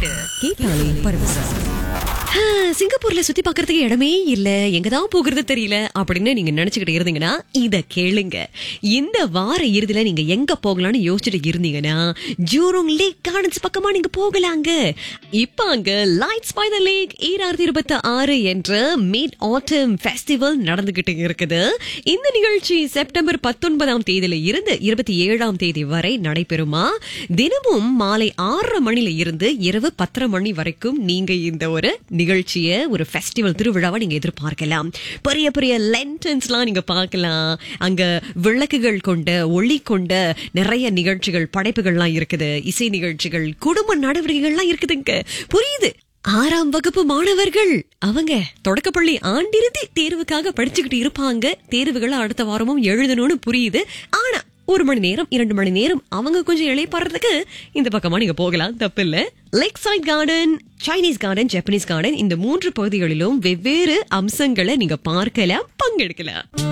பாட்டு கேட்டாலே பரவசம் ஆ, சிங்கப்பூர்ல சுத்தி பார்க்கறதுக்கு இடமே இல்ல எங்கதான் போகிறது தெரியல அப்படின்னு நீங்க நினைச்சுக்கிட்டு இருந்தீங்கன்னா இத கேளுங்க இந்த வார இறுதியில நீங்க எங்க போகலாம்னு யோசிச்சுட்டு இருந்தீங்கன்னா ஜூரோங் லேக் கார்டன்ஸ் பக்கமா நீங்க போகலாங்க இப்ப அங்க லைட்ஸ் பை த லேக் ஈராயிரத்தி இருபத்தி ஆறு என்ற மிட் ஆட்டம் ஃபெஸ்டிவல் நடந்துகிட்டு இருக்குது இந்த நிகழ்ச்சி செப்டம்பர் பத்தொன்பதாம் தேதியில இருந்து இருபத்தி ஏழாம் தேதி வரை நடைபெறுமா தினமும் மாலை ஆறரை மணில இருந்து இரவு பத்தரை மணி வரைக்கும் நீங்க இந்த ஒரு நிகழ்ச்சியை ஒரு ஃபெஸ்டிவல் திருவிழாவை நீங்க எதிர்பார்க்கலாம் பெரிய பெரிய லென்டன்ஸ்லாம் நீங்க பார்க்கலாம் அங்க விளக்குகள் கொண்ட ஒளி கொண்ட நிறைய நிகழ்ச்சிகள் படைப்புகள்லாம் இருக்குது இசை நிகழ்ச்சிகள் குடும்ப நடவடிக்கைகள்லாம் இருக்குதுங்க புரியுது ஆறாம் வகுப்பு மாணவர்கள் அவங்க தொடக்கப்பள்ளி ஆண்டிறுதி தேர்வுக்காக படிச்சுக்கிட்டு இருப்பாங்க தேர்வுகளை அடுத்த வாரமும் எழுதணும்னு புரியுது ஆனா ஒரு மணி நேரம் இரண்டு மணி நேரம் அவங்க கொஞ்சம் இளைப்பாடுறதுக்கு இந்த பக்கமா நீங்க போகலாம் தப்பு இல்ல lake side garden Chinese garden Japanese garden இந்த மூன்று பகுதிகளிலும் வெவ்வேறு அம்சங்களை நீங்க பார்க்கலாம் பங்கெடுக்கலாம்